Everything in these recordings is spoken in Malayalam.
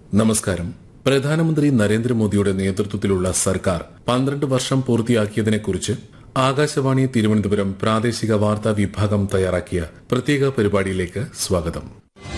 നമസ്കാരം പ്രധാനമന്ത്രി നരേന്ദ്രമോദിയുടെ നേതൃത്വത്തിലുള്ള സർക്കാർ പന്ത്രണ്ട് വർഷം പൂർത്തിയാക്കിയതിനെക്കുറിച്ച് ആകാശവാണി തിരുവനന്തപുരം പ്രാദേശിക വാർത്താ വിഭാഗം തയ്യാറാക്കിയ പ്രത്യേക പരിപാടിയിലേക്ക് സ്വാഗതം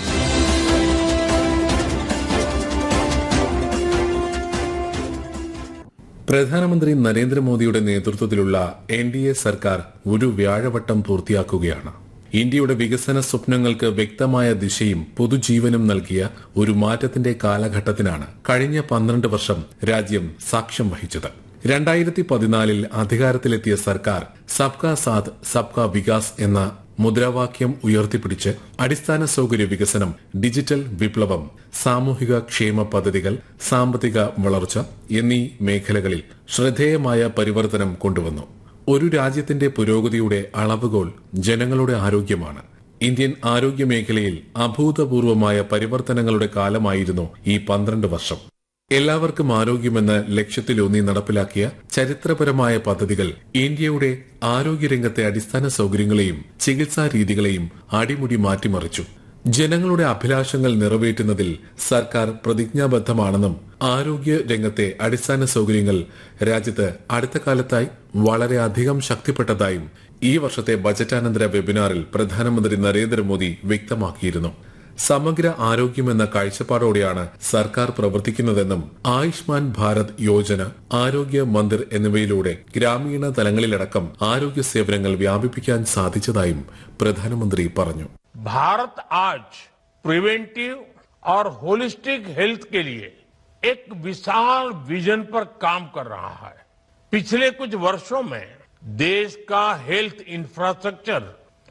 പ്രധാനമന്ത്രി നരേന്ദ്രമോദിയുടെ നേതൃത്വത്തിലുള്ള എൻ ഡി എ സർക്കാർ ഒരു വ്യാഴവട്ടം പൂർത്തിയാക്കുകയാണ് ഇന്ത്യയുടെ വികസന സ്വപ്നങ്ങൾക്ക് വ്യക്തമായ ദിശയും പുതുജീവനും നൽകിയ ഒരു മാറ്റത്തിന്റെ കാലഘട്ടത്തിനാണ് കഴിഞ്ഞ പന്ത്രണ്ട് വർഷം രാജ്യം സാക്ഷ്യം വഹിച്ചത് രണ്ടായിരത്തി പതിനാലിൽ അധികാരത്തിലെത്തിയ സർക്കാർ സബ്കാ സാത്ത് സബ്കാ വികാസ് എന്ന മുദ്രാവാക്യം ഉയർത്തിപ്പിടിച്ച് അടിസ്ഥാന സൌകര്യ വികസനം ഡിജിറ്റൽ വിപ്ലവം സാമൂഹിക ക്ഷേമ പദ്ധതികൾ സാമ്പത്തിക വളർച്ച എന്നീ മേഖലകളിൽ ശ്രദ്ധേയമായ പരിവർത്തനം കൊണ്ടുവന്നു ഒരു രാജ്യത്തിന്റെ പുരോഗതിയുടെ അളവുകോൽ ജനങ്ങളുടെ ആരോഗ്യമാണ് ഇന്ത്യൻ ആരോഗ്യ മേഖലയിൽ അഭൂതപൂർവമായ പരിവർത്തനങ്ങളുടെ കാലമായിരുന്നു ഈ പന്ത്രണ്ട് വർഷം എല്ലാവർക്കും ആരോഗ്യമെന്ന ലക്ഷ്യത്തിലൂന്നി നടപ്പിലാക്കിയ ചരിത്രപരമായ പദ്ധതികൾ ഇന്ത്യയുടെ ആരോഗ്യരംഗത്തെ അടിസ്ഥാന സൌകര്യങ്ങളെയും ചികിത്സാ രീതികളെയും അടിമുടി മാറ്റിമറിച്ചു ജനങ്ങളുടെ അഭിലാഷങ്ങൾ നിറവേറ്റുന്നതിൽ സർക്കാർ പ്രതിജ്ഞാബദ്ധമാണെന്നും ആരോഗ്യ രംഗത്തെ അടിസ്ഥാന സൌകര്യങ്ങൾ രാജ്യത്ത് അടുത്ത കാലത്തായി വളരെയധികം ശക്തിപ്പെട്ടതായും ഈ വർഷത്തെ ബജറ്റാനന്തര വെബിനാറിൽ പ്രധാനമന്ത്രി നരേന്ദ്രമോദി വ്യക്തമാക്കിയിരുന്നു സമഗ്ര ആരോഗ്യമെന്ന കാഴ്ചപ്പാടോടെയാണ് സർക്കാർ പ്രവർത്തിക്കുന്നതെന്നും ആയുഷ്മാൻ ഭാരത് യോജന ആരോഗ്യ മന്ദിർ എന്നിവയിലൂടെ ഗ്രാമീണ തലങ്ങളിലടക്കം ആരോഗ്യ സേവനങ്ങൾ വ്യാപിപ്പിക്കാൻ സാധിച്ചതായും പ്രധാനമന്ത്രി പറഞ്ഞു भारत आज प्रिवेंटिव और होलिस्टिक हेल्थ के लिए एक विशाल विजन पर काम कर रहा है पिछले कुछ वर्षों में देश का हेल्थ इंफ्रास्ट्रक्चर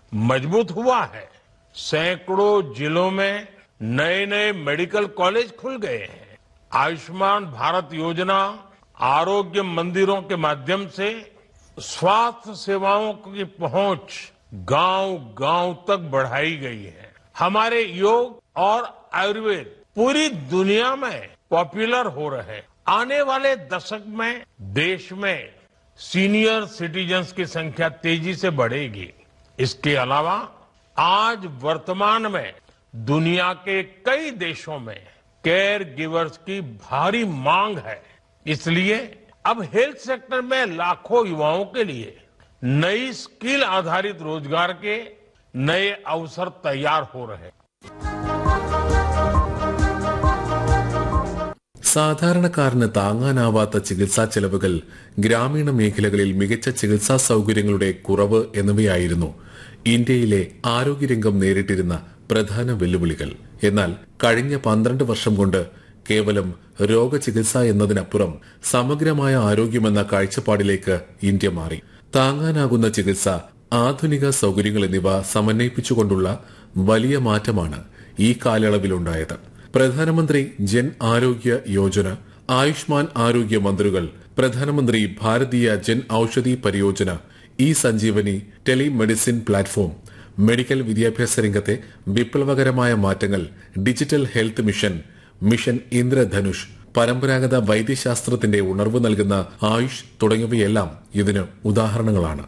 मजबूत हुआ है सैकड़ों जिलों में नए नए मेडिकल कॉलेज खुल गए हैं आयुष्मान भारत योजना आरोग्य मंदिरों के माध्यम से स्वास्थ्य सेवाओं की पहुंच गांव गांव तक बढ़ाई गई है हमारे योग और आयुर्वेद पूरी दुनिया में पॉपुलर हो रहे हैं आने वाले दशक में देश में सीनियर सिटीजन्स की संख्या तेजी से बढ़ेगी इसके अलावा आज वर्तमान में दुनिया के कई देशों में केयर गिवर्स की भारी मांग है इसलिए अब हेल्थ सेक्टर में लाखों युवाओं के लिए नई स्किल आधारित रोजगार के नए अवसर तैयार हो रहे हैं സാധാരണക്കാരന് താങ്ങാനാവാത്ത ചികിത്സാ ചെലവുകൾ ഗ്രാമീണ മേഖലകളിൽ മികച്ച ചികിത്സാ സൌകര്യങ്ങളുടെ കുറവ് എന്നിവയായിരുന്നു ഇന്ത്യയിലെ ആരോഗ്യരംഗം നേരിട്ടിരുന്ന പ്രധാന വെല്ലുവിളികൾ എന്നാൽ കഴിഞ്ഞ പന്ത്രണ്ട് വർഷം കൊണ്ട് കേവലം രോഗചികിത്സ എന്നതിനപ്പുറം സമഗ്രമായ ആരോഗ്യമെന്ന കാഴ്ചപ്പാടിലേക്ക് ഇന്ത്യ മാറി താങ്ങാനാകുന്ന ചികിത്സ ആധുനിക സൌകര്യങ്ങൾ എന്നിവ സമന്വയിപ്പിച്ചുകൊണ്ടുള്ള വലിയ മാറ്റമാണ് ഈ കാലയളവിലുണ്ടായത് പ്രധാനമന്ത്രി ജൻ ആരോഗ്യ യോജന ആയുഷ്മാൻ ആരോഗ്യ മന്ത്രികൾ പ്രധാനമന്ത്രി Bharatiya Jan Aushadhi Pariyojana E Sanjeevani telemedicine platform medical വിദ്യാഭ്യാസ രംഗത്തെ വിപ്ലവകരമായ മാറ്റങ്ങൾ digital health mission mission Indradhanush പരമ്പരാഗത വൈദ്യശാസ്ത്രത്തിന്റെ ഉണർവ് നൽകുന്ന ആയുഷ് തുടങ്ങിയവയെല്ലാം ഇതിന് ഉദാഹരണങ്ങളാണ്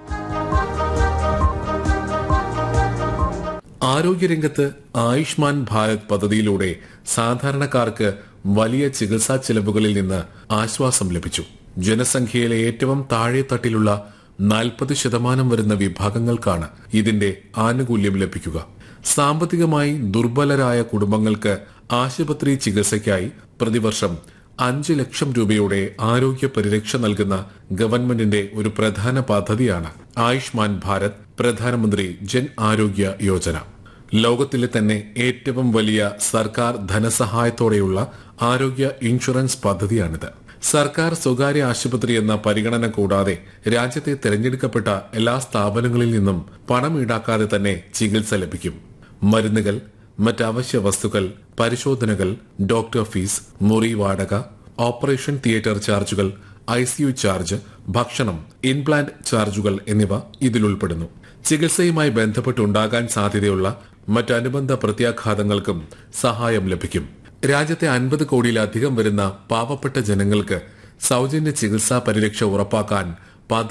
ആരോഗ്യരംഗത്ത് ആയുഷ്മാൻ ഭാരത് പദ്ധതിയിലൂടെ സാധാരണക്കാർക്ക് വലിയ ചികിത്സാ ചെലവുകളിൽ നിന്ന് ആശ്വാസം ലഭിച്ചു ജനസംഖ്യയിലെ ഏറ്റവും താഴെ തട്ടിലുള്ള നാൽപ്പത് ശതമാനം വരുന്ന വിഭാഗങ്ങൾക്കാണ് ഇതിന്റെ ആനുകൂല്യം ലഭിക്കുക സാമ്പത്തികമായി ദുർബലരായ കുടുംബങ്ങൾക്ക് ആശുപത്രി ചികിത്സയ്ക്കായി പ്രതിവർഷം അഞ്ച് ലക്ഷം രൂപയുടെ ആരോഗ്യ പരിരക്ഷ നൽകുന്ന ഗവൺമെന്റിന്റെ ഒരു പ്രധാന പദ്ധതിയാണ് ആയുഷ്മാൻ ഭാരത് പ്രധാനമന്ത്രി ജൻ ആരോഗ്യ യോജന ലോകത്തിലെ തന്നെ ഏറ്റവും വലിയ സർക്കാർ ധനസഹായത്തോടെയുള്ള ആരോഗ്യ ഇൻഷുറൻസ് പദ്ധതിയാണിത് സർക്കാർ സ്വകാര്യ ആശുപത്രി എന്ന പരിഗണന കൂടാതെ രാജ്യത്തെ തെരഞ്ഞെടുക്കപ്പെട്ട എല്ലാ സ്ഥാപനങ്ങളിൽ നിന്നും പണം ഈടാക്കാതെ തന്നെ ചികിത്സ ലഭിക്കും മരുന്നുകൾ മറ്റവശ്യ വസ്തുക്കൾ പരിശോധനകൾ ഡോക്ടർ ഫീസ് മുറി വാടക ഓപ്പറേഷൻ തിയേറ്റർ ചാർജുകൾ ഐസിയു ചാർജ് ഭക്ഷണം ഇംപ്ലാന്റ് ചാർജുകൾ എന്നിവ ഇതിലുൾപ്പെടുന്നു ചികിത്സയുമായി ബന്ധപ്പെട്ടുണ്ടാകാൻ സാധ്യതയുള്ള മറ്റനുബന്ധ പ്രത്യാഘാതങ്ങൾക്കും സഹായം ലഭിക്കും രാജ്യത്തെ അൻപത് കോടിയിലധികം വരുന്ന പാവപ്പെട്ട ജനങ്ങൾക്ക് സൌജന്യ ചികിത്സാ പരിരക്ഷ ഉറപ്പാക്കാൻ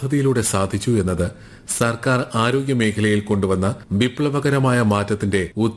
പദ്ധതിയിലൂടെ സാധിച്ചു എന്നത് സർക്കാർ ആരോഗ്യ മേഖലയിൽ കൊണ്ടുവന്ന വിപ്ലവകരമായ മാറ്റത്തിന്റെ